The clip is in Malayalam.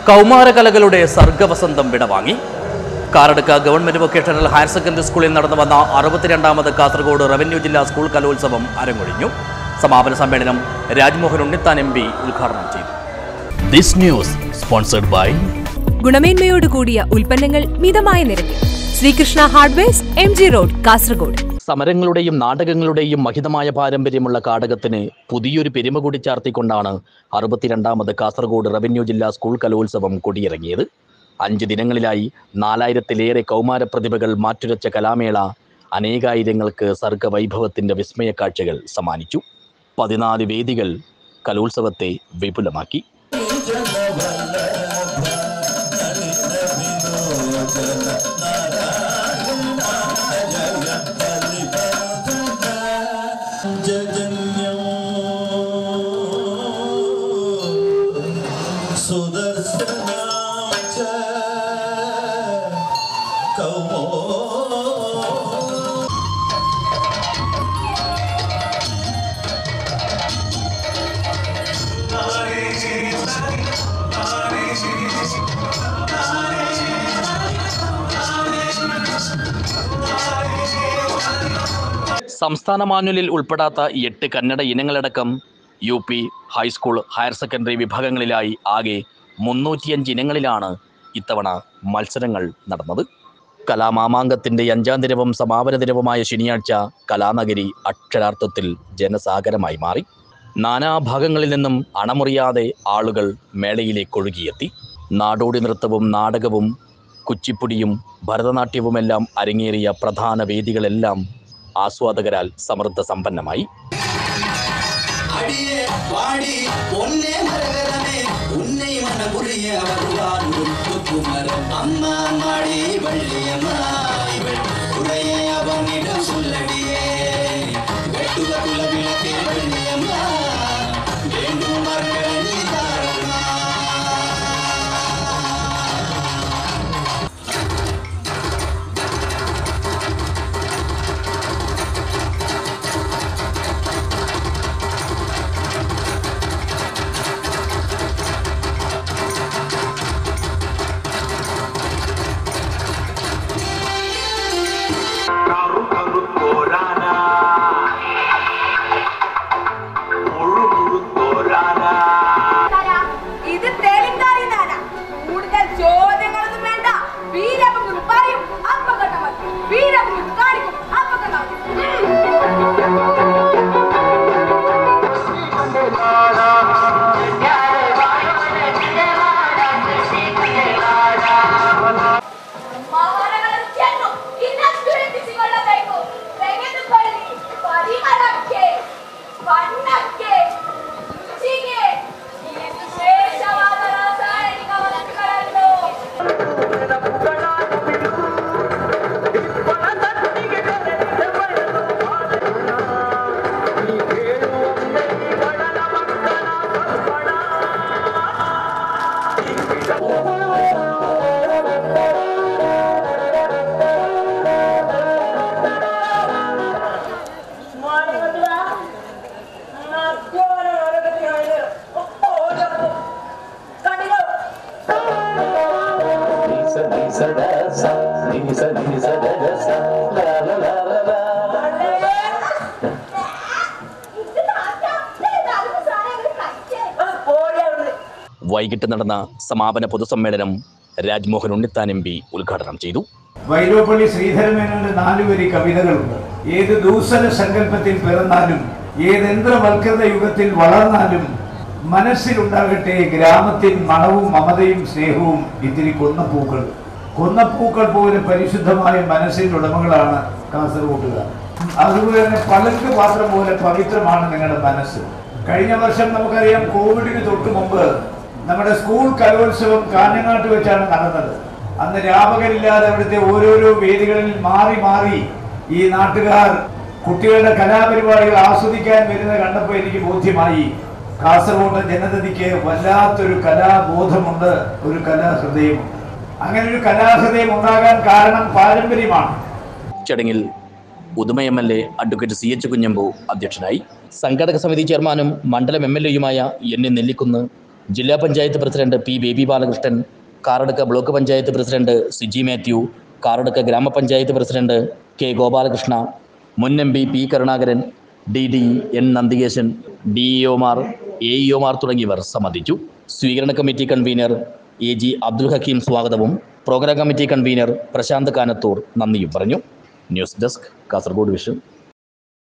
കൗമാരകലകളുടെ സർഗവസന്തം വിടവാങ്ങി Karadka government vocational higher secondary സ്കൂളിൽ നടന്നു വന്ന അറുപത്തിരണ്ടാമത് കാസർഗോഡ് റവന്യൂ ജില്ലാ സ്കൂൾ കലോത്സവം അരങ്ങൊഴിഞ്ഞു സമാപന സമ്മേളനം രാജ്മോഹൻ ഉണ്ണിത്താൻ എം പി ഉദ്ഘാടനം ചെയ്തു ദിസ് ന്യൂസ് സ്പോൺസർഡ് ബൈ ഗുണമേന്മയോട് കൂടിയ ഉൽപ്പന്നങ്ങൾ മിതമായ നിരക്കിൽ Sreekrishna hardwares M G road Kasaragod സമരങ്ങളുടെയും നാടകങ്ങളുടെയും മഹിതമായ പാരമ്പര്യമുള്ള കാടകത്തിന് പുതിയൊരു പെരുമ കൂടി ചാർത്തിക്കൊണ്ടാണ് അറുപത്തിരണ്ടാമത് കാസർഗോഡ് റവന്യൂ ജില്ലാ സ്കൂൾ കലോത്സവം കൊടിയിറങ്ങിയത് അഞ്ച് ദിനങ്ങളിലായി നാലായിരത്തിലേറെ കൗമാര പ്രതിഭകൾ മാറ്റുരച്ച കലാമേള അനേകായിരങ്ങൾക്ക് സർഗവൈഭവത്തിന്റെ വിസ്മയ കാഴ്ചകൾ സമ്മാനിച്ചു പതിനാല് വേദികൾ കലോത്സവത്തെ വിപുലമാക്കി സുദർശനാച്ച കൗമോ സംസ്ഥാന മാനുവലിൽ ഉൾപ്പെടാത്ത എട്ട് കന്നഡ ഇനങ്ങളടക്കം U P high school higher secondary വിഭാഗങ്ങളിലായി ആകെ മുന്നൂറ്റിയഞ്ച് ഇനങ്ങളിലാണ് ഇത്തവണ മത്സരങ്ങൾ നടന്നത് കലാമാമാങ്കത്തിൻ്റെ അഞ്ചാം ദിനവും സമാപന ദിനവുമായ ശനിയാഴ്ച കലാനഗരി അക്ഷരാർത്ഥത്തിൽ ജനസാഗരമായി മാറി നാനാഭാഗങ്ങളിൽ നിന്നും അണമുറിയാതെ ആളുകൾ മേളയിലേക്ക് ഒഴുകിയെത്തി നാടോടി നൃത്തവും നാടകവും കുച്ചിപ്പുടിയും ഭരതനാട്യവുമെല്ലാം അരങ്ങേറിയ പ്രധാന വേദികളെല്ലാം ആസ്വാദകരാൽ സമൃദ്ധ സമ്പന്നമായി அடியே வாடி பொன்னே மரகதமே உன்னை மனபுரிய வருவான் குமரன் அம்மா மாடி வள்ளியம்மா இவள் உடைய அவனிடம் சொல்லடியே வெட்டுவ குலவிளக்கே வள்ளியம்மா வேண்டும் மரங்களை நீ தாரம்மா കറു കറുത്തോരാന മുഴു മുഴുത്തോരാന ഇത് തെലുങ്കാരി നാന കൂടുതൽ ചോദ്യങ്ങളൊന്നും വേണ്ട വീരപ്പൻ പറയും അപ്പ കണ്ട മതി വീരപ്പൻ കാണിക്കും അപ്പ കണ്ട മതി ಮಹಾನಗರ ಚೆನ್ನು ಇನ್ನಷ್ಟು ಹೆಚ್ಚಿಸಿಕೊಳ್ಳಬೇಕು ತೆಗೆದುಕೊಳ್ಳಿ ಪರಿಮಳಕ್ಕೆ ಬಣ್ಣಕ್ಕೆ ರುಚಿಗೆ ಈ ವಿಶೇಷವಾದ ರಾಸಾಯನಿಕ ವಸ್ತುಗಳನ್ನು ഇത് താറ്റാ ഇത് അതിന് സാധനങ്ങൾ കഴിച്ചേ വൈകിട്ട് നടന്ന സമാപന പൊതുസമ്മേളനം രാജ്മോഹൻ ഉണ്ണിത്താൻ എം പി ഉദ്ഘാടനം ചെയ്തു വൈലോപ്പള്ളി ശ്രീധരമേനോന്റെ നാലുവരി കവിതകളുണ്ട് ഏത് ദൂസര സങ്കല്പത്തിൽ പിറന്നാലും ഏത് യന്ത്രവൽകൃത യുഗത്തിൽ വളർന്നാലും മനസ്സിലുണ്ടാകട്ടെ ഗ്രാമത്തിൽ മണവും മമതയും സ്നേഹവും ഇത്തിരി കൊന്നപ്പൂക്കൾ കൊന്നപ്പൂക്കൾ പോലെ പരിശുദ്ധമായ മനസ്സിന്റെ ഉടമകളാണ് കാസർഗോട്ടുകാർ അതുപോലെ തന്നെ പലങ്ക് പാത്രം പോലെ പവിത്രമാണ് നിങ്ങളുടെ മനസ്സ് കഴിഞ്ഞ വർഷം നമുക്കറിയാം കോവിഡിന് തൊട്ട് മുമ്പ് നമ്മുടെ സ്കൂൾ കലോത്സവം കാഞ്ഞങ്ങാട്ട് വെച്ചാണ് നടന്നത് അന്ന് രാപകരില്ലാതെ അവിടുത്തെ ഓരോരോ വേദികളിൽ മാറി മാറി ഈ നാട്ടുകാർ കുട്ടികളുടെ കലാപരിപാടികൾ ആസ്വദിക്കാൻ വരുന്നത് കണ്ടപ്പോൾ എനിക്ക് ബോധ്യമായി കാസർഗോഡ് ജനതയ്ക്ക് വല്ലാത്തൊരു കലാബോധമുണ്ട് ഒരു കലാഹൃദയമുണ്ട് അങ്ങനെ ഒരു കലാഹൃദയം ഉണ്ടാകാൻ കാരണം പാരമ്പര്യമാണ് ചടങ്ങിൽ Uduma M L A advocate C H Kunhambu അധ്യക്ഷനായി സംഘടക സമിതി ചെയർമാനും മണ്ഡലം എം എൽ എയുമായ എൻ എ നെല്ലിക്കുന്ന് ജില്ലാ panchayat president P Baby Balakrishnan Karadka block panchayat president Siji Mathew Karadka grama panchayat president K Gopalakrishna മുൻ M P P Karunakaran D D N Nandikeshan D ഇഒമാർ എ ഇഒമാർ തുടങ്ങിയവർ സംബന്ധിച്ചു സ്വീകരണ committee convener A G Abdul Hakeem സ്വാഗതവും programme committee convener Prashanth Kanathur നന്ദിയും പറഞ്ഞു ന്യൂസ് ഡെസ്ക് കാസർഗോഡ് വിഷൻ